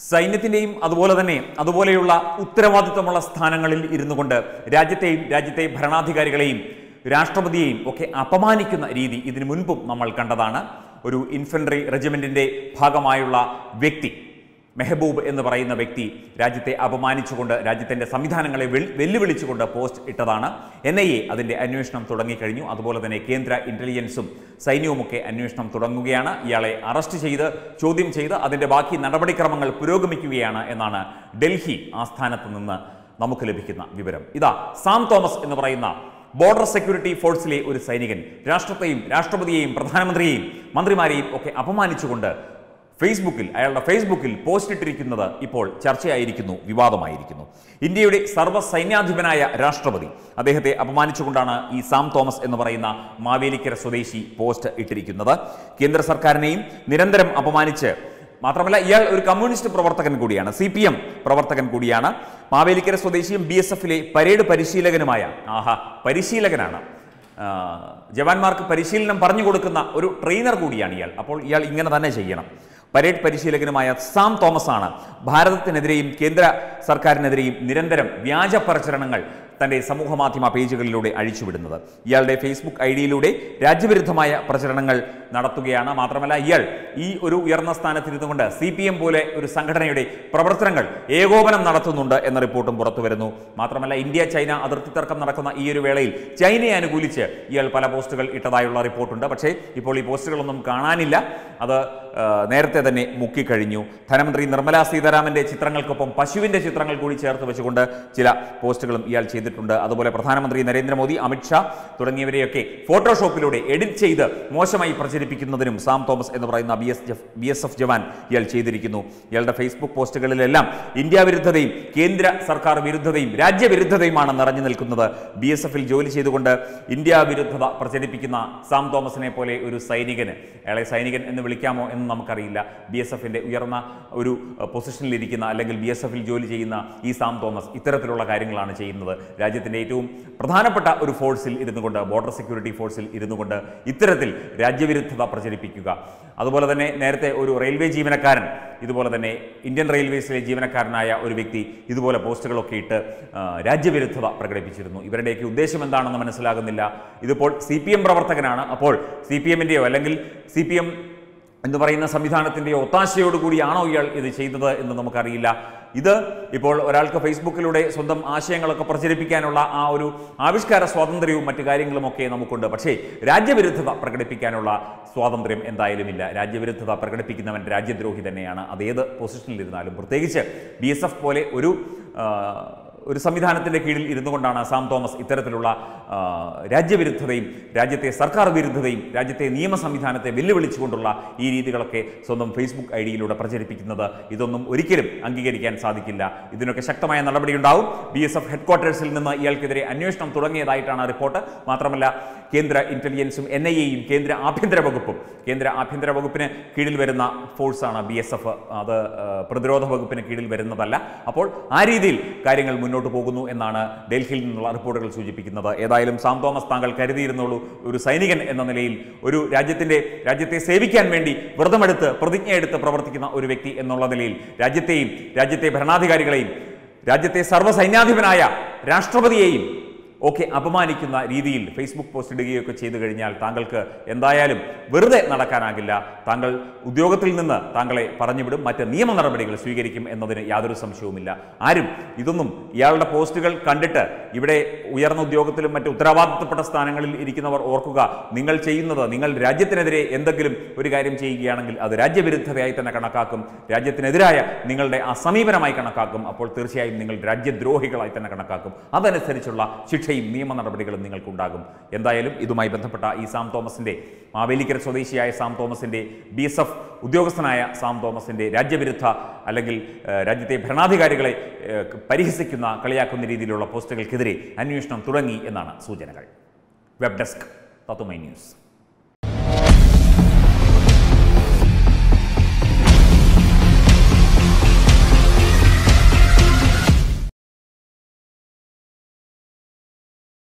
സൈന്യത്തിന്റെയും അതുപോലെ തന്നെ അതുപോലെയുള്ള ഉത്തരവാദിത്വമുള്ള സ്ഥാനങ്ങളിൽ ഇരുന്നു കൊണ്ട് രാജ്യത്തെയും രാജ്യത്തെ ഭരണാധികാരികളെയും രാഷ്ട്രപതിയെയും ഒക്കെ അപമാനിക്കുന്ന രീതി ഇതിനു മുൻപും നമ്മൾ കണ്ടതാണ് ഒരു ഇൻഫൻട്രി റെജിമെന്റിന്റെ ഭാഗമായുള്ള വ്യക്തി മെഹബൂബ് എന്ന് പറയുന്ന വ്യക്തി രാജ്യത്തെ അപമാനിച്ചുകൊണ്ട് രാജ്യത്തിൻ്റെ സംവിധാനങ്ങളെ വെൽ- വെല്ലുവിളിച്ചുകൊണ്ട് പോസ്റ്റ് ഇട്ടതാണ് എൻ ഐ എ അതിൻ്റെ അന്വേഷണം തുടങ്ങിക്കഴിഞ്ഞു അതുപോലെ തന്നെ കേന്ദ്ര ഇൻ്റലിജൻസും സൈന്യവുമൊക്കെ അന്വേഷണം തുടങ്ങുകയാണ് ഇയാളെ അറസ്റ്റ് ചെയ്ത് ചോദ്യം ചെയ്ത് അതിൻ്റെ ബാക്കി നടപടിക്രമങ്ങൾ പുരോഗമിക്കുകയാണ് എന്നാണ് ഡൽഹി ആസ്ഥാനത്ത് നിന്ന് നമുക്ക് ലഭിക്കുന്ന വിവരം ഇതാ സാം തോമസ് എന്ന് പറയുന്ന ബോർഡർ സെക്യൂരിറ്റി ഫോഴ്സിലെ ഒരു സൈനികൻ രാഷ്ട്രത്തെയും രാഷ്ട്രപതിയെയും പ്രധാനമന്ത്രിയെയും മന്ത്രിമാരെയും ഒക്കെ അപമാനിച്ചുകൊണ്ട് ഫേസ്ബുക്കിൽ അയാളുടെ ഫേസ്ബുക്കിൽ പോസ്റ്റ് ഇട്ടിരിക്കുന്നത് ഇപ്പോൾ ചർച്ചയായിരിക്കുന്നു വിവാദമായിരിക്കുന്നു ഇന്ത്യയുടെ സർവ്വസൈന്യാധിപനായ രാഷ്ട്രപതി അദ്ദേഹത്തെ അപമാനിച്ചുകൊണ്ടാണ് ഈ സാം തോമസ് എന്ന് പറയുന്ന മാവേലിക്കര സ്വദേശി പോസ്റ്റ് ഇട്ടിരിക്കുന്നത് കേന്ദ്ര സർക്കാരിനെയും നിരന്തരം അപമാനിച്ച് മാത്രമല്ല ഇയാൾ ഒരു കമ്മ്യൂണിസ്റ്റ് പ്രവർത്തകൻ കൂടിയാണ് സി പി എം പ്രവർത്തകൻ കൂടിയാണ് മാവേലിക്കര സ്വദേശിയും ബി എസ് എഫിലെ പരേഡ് പരിശീലകനുമായ ആഹാ പരിശീലകനാണ് ആ, ജവാന്മാർക്ക് പരിശീലനം പറഞ്ഞു കൊടുക്കുന്ന ഒരു ട്രെയിനർ കൂടിയാണ് ഇയാൾ അപ്പോൾ ഇയാൾ ഇങ്ങനെ തന്നെ ചെയ്യണം പരേഡ് പരിശീലകനുമായ സാം തോമസ് ആണ് ഭാരതത്തിനെതിരെയും കേന്ദ്ര സർക്കാരിനെതിരെയും നിരന്തരം വ്യാജ പ്രചരണങ്ങൾ തൻ്റെ സമൂഹ മാധ്യമ പേജുകളിലൂടെ അഴിച്ചുവിടുന്നത് ഇയാളുടെ ഫേസ്ബുക്ക് ഐ ഡിയിലൂടെ രാജ്യവിരുദ്ധമായ പ്രചരണങ്ങൾ നടത്തുകയാണ് മാത്രമല്ല ഇയാൾ ഈ ഒരു ഉയർന്ന സ്ഥാനത്തിരുന്നു കൊണ്ട് സി പി എം പോലെ ഒരു സംഘടനയുടെ പ്രവർത്തനങ്ങൾ ഏകോപനം നടത്തുന്നുണ്ട് എന്ന റിപ്പോർട്ടും പുറത്തു വരുന്നു മാത്രമല്ല ഇന്ത്യ ചൈന അതിർത്തി തർക്കം നടക്കുന്ന ഈ ഒരു വേളയിൽ ചൈനയെ അനുകൂലിച്ച് ഇയാൾ പല പോസ്റ്റുകൾ ഇട്ടതായുള്ള റിപ്പോർട്ടുണ്ട് പക്ഷേ ഇപ്പോൾ ഈ പോസ്റ്റുകളൊന്നും കാണാനില്ല അത് ആ, നേരത്തെ തന്നെ മുക്കിക്കഴിഞ്ഞു ധനമന്ത്രി നിർമ്മലാ സീതാരാമന്റെ ചിത്രങ്ങൾക്കൊപ്പം പശുവിന്റെ ചിത്രങ്ങൾ കൂടി ചേർത്ത് വെച്ചുകൊണ്ട് ചില പോസ്റ്റുകളും ഇയാൾ ചെയ്തിട്ടുണ്ട് അതുപോലെ പ്രധാനമന്ത്രി നരേന്ദ്രമോദി അമിത്ഷാ തുടങ്ങിയവരെയൊക്കെ ഫോട്ടോഷോപ്പിലൂടെ എഡിറ്റ് ചെയ്ത് മോശമായി പ്രചരിപ്പിക്കുന്നതിനും സാം തോമസ് എന്ന് പറയുന്ന B S B S F ജവാൻ ഇയാൾ ചെയ്തിരിക്കുന്നു ഇയാളുടെ ഫേസ്ബുക്ക് പോസ്റ്റുകളിലെല്ലാം ഇന്ത്യ വിരുദ്ധതയും കേന്ദ്ര സർക്കാർ വിരുദ്ധതയും രാജ്യവിരുദ്ധതയുമാണ് നിറഞ്ഞു നിൽക്കുന്നത് ബി എസ് എഫിൽ ജോലി ചെയ്തുകൊണ്ട് ഇന്ത്യ വിരുദ്ധത പ്രചരിപ്പിക്കുന്ന സാം തോമസിനെ പോലെ ഒരു സൈനികന് അയാളെ സൈനികൻ എന്ന് വിളിക്കാമോ എന്ന് നമുക്കറിയില്ല ബി എസ് എഫിൻ്റെ ഉയർന്ന ഒരു അഹ്, പൊസിഷനിലിരിക്കുന്ന അല്ലെങ്കിൽ ബി എസ് എഫിൽ ജോലി ചെയ്യുന്ന ഈ സാം തോമസ് ഇത്തരത്തിലുള്ള കാര്യങ്ങളാണ് ചെയ്യുന്നത് രാജ്യത്തിൻ്റെ ഏറ്റവും പ്രധാനപ്പെട്ട ഒരു ഫോഴ്സിൽ ഇരുന്നു കൊണ്ട് ബോർഡർ സെക്യൂരിറ്റി ഫോഴ്സിൽ ഇരുന്നു കൊണ്ട് ഇത്തരത്തിൽ രാജ്യവിരുദ്ധത പ്രചരിപ്പിക്കുക അതുപോലെ തന്നെ നേരത്തെ ഒരു റെയിൽവേ ജീവനക്കാരൻ ഇതുപോലെ തന്നെ ഇന്ത്യൻ റെയിൽവേസിലെ ജീവനക്കാരനായ ഒരു വ്യക്തി ഇതുപോലെ പോസ്റ്റുകളൊക്കെ ഇട്ട് ആ, രാജ്യവിരുദ്ധത പ്രകടിപ്പിച്ചിരുന്നു ഇവരുടെയൊക്കെ ഉദ്ദേശം എന്താണെന്ന് മനസ്സിലാകുന്നില്ല ഇതിപ്പോൾ സി പി എം പ്രവർത്തകനാണ് അപ്പോൾ സി പി എമ്മിൻ്റെയോ അല്ലെങ്കിൽ സി പി എം എന്ന് പറയുന്ന സംവിധാനത്തിൻ്റെയോ ഒത്താശയോടുകൂടിയാണോ ഇയാൾ ഇത് ചെയ്തത് എന്ന് നമുക്കറിയില്ല ഇത് ഇപ്പോൾ ഒരാൾക്ക് ഫേസ്ബുക്കിലൂടെ സ്വന്തം ആശയങ്ങളൊക്കെ പ്രചരിപ്പിക്കാനുള്ള ആ ഒരു ആവിഷ്കാര സ്വാതന്ത്ര്യവും മറ്റു കാര്യങ്ങളുമൊക്കെ നമുക്കുണ്ട് പക്ഷേ രാജ്യവിരുദ്ധത പ്രകടിപ്പിക്കാനുള്ള സ്വാതന്ത്ര്യം എന്തായാലും ഇല്ല രാജ്യവിരുദ്ധത പ്രകടിപ്പിക്കുന്നവൻ രാജ്യദ്രോഹി തന്നെയാണ് അത് ഏത് പൊസിഷനിലിരുന്നാലും പ്രത്യേകിച്ച് ബി എസ് എഫ് പോലെ ഒരു ആ, ഒരു സംവിധാനത്തിൻ്റെ കീഴിൽ ഇരുന്നു കൊണ്ടാണ് സാം തോമസ് ഇത്തരത്തിലുള്ള ആ, രാജ്യവിരുദ്ധതയും രാജ്യത്തെ സർക്കാർ വിരുദ്ധതയും രാജ്യത്തെ നിയമ സംവിധാനത്തെ വെല്ലുവിളിച്ചുകൊണ്ടുള്ള ഈ രീതികളൊക്കെ സ്വന്തം ഫേസ്ബുക്ക് ഐ ഡിയിലൂടെ പ്രചരിപ്പിക്കുന്നത് ഇതൊന്നും ഒരിക്കലും അംഗീകരിക്കാൻ സാധിക്കില്ല ഇതിനൊക്കെ ശക്തമായ നടപടിയുണ്ടാവും ബി എസ് എഫ് ഹെഡ്ക്വാർട്ടേഴ്സിൽ നിന്ന് ഇയാൾക്കെതിരെ അന്വേഷണം തുടങ്ങിയതായിട്ടാണ് റിപ്പോർട്ട് മാത്രമല്ല കേന്ദ്ര ഇന്റലിജൻസും എൻ ഐ എയും കേന്ദ്ര ആഭ്യന്തര വകുപ്പും കേന്ദ്ര ആഭ്യന്തര വകുപ്പിന് കീഴിൽ വരുന്ന ഫോഴ്സാണ് ബി എസ് എഫ് അത് ആ, പ്രതിരോധ വകുപ്പിന് കീഴിൽ വരുന്നതല്ല അപ്പോൾ ആ രീതിയിൽ കാര്യങ്ങൾ മുന്നോട്ട് പോകുന്നു എന്നാണ് ഡൽഹിയിൽ നിന്നുള്ള റിപ്പോർട്ടുകൾ സൂചിപ്പിക്കുന്നത് ഏതായാലും സാം തോമസ് താങ്കൾ കരുതിയിരുന്നുള്ളൂ ഒരു സൈനികൻ എന്ന നിലയിൽ ഒരു രാജ്യത്തിന്റെ രാജ്യത്തെ സേവിക്കാൻ വേണ്ടി വ്രതമെടുത്ത് പ്രതിജ്ഞയെടുത്ത് പ്രവർത്തിക്കുന്ന ഒരു വ്യക്തി എന്നുള്ള നിലയിൽ രാജ്യത്തെയും രാജ്യത്തെ ഭരണാധികാരികളെയും രാജ്യത്തെ സർവ്വസൈന്യാധിപനായ രാഷ്ട്രപതിയെയും ഒക്കെ അപമാനിക്കുന്ന രീതിയിൽ ഫേസ്ബുക്ക് പോസ്റ്റ് ഇടുകയൊക്കെ ചെയ്തു കഴിഞ്ഞാൽ താങ്കൾക്ക് എന്തായാലും വെറുതെ നടക്കാനാകില്ല താങ്കൾ ഉദ്യോഗത്തിൽ നിന്ന് താങ്കളെ പറഞ്ഞുവിടും മറ്റ് നിയമ നടപടികൾ സ്വീകരിക്കും എന്നതിന് യാതൊരു സംശയവുമില്ല ആരും ഇതൊന്നും ഇയാളുടെ പോസ്റ്റുകൾ കണ്ടിട്ട് ഇവിടെ ഉയർന്ന ഉദ്യോഗത്തിലും മറ്റ് ഉത്തരവാദിത്തപ്പെട്ട സ്ഥാനങ്ങളിൽ ഇരിക്കുന്നവർ ഓർക്കുക നിങ്ങൾ ചെയ്യുന്നത് നിങ്ങൾ രാജ്യത്തിനെതിരെ എന്തെങ്കിലും ഒരു കാര്യം ചെയ്യുകയാണെങ്കിൽ അത് രാജ്യവിരുദ്ധതയായി തന്നെ കണക്കാക്കും രാജ്യത്തിനെതിരായ നിങ്ങളുടെ ആ സമീപനമായി കണക്കാക്കും അപ്പോൾ തീർച്ചയായും നിങ്ങൾ രാജ്യദ്രോഹികളായി തന്നെ കണക്കാക്കും അതനുസരിച്ചുള്ള ശിക്ഷയും നിയമ നടപടികളും നിങ്ങൾക്കുണ്ടാകും എന്തായാലും ഇതുമായി ബന്ധപ്പെട്ട ഈ സാം തോമസിന്റെ മാവേലിക്കര സ്വദേശിയായ സാം തോമസിന്റെ ബി എസ് എഫ് ഉദ്യോഗസ്ഥനായ സാം തോമസിന്റെ രാജ്യവിരുദ്ധ അല്ലെങ്കിൽ ഏഹ്, രാജ്യത്തെ ഭരണാധികാരികളെ ഏഹ്, പരിഹസിക്കുന്ന കളിയാക്കുന്ന രീതിയിലുള്ള പോസ്റ്റുകൾക്കെതിരെ അന്വേഷണം തുടങ്ങി എന്നാണ് സൂചനകൾ വെബ് ഡെസ്ക് തത്തുമൈ ന്യൂസ്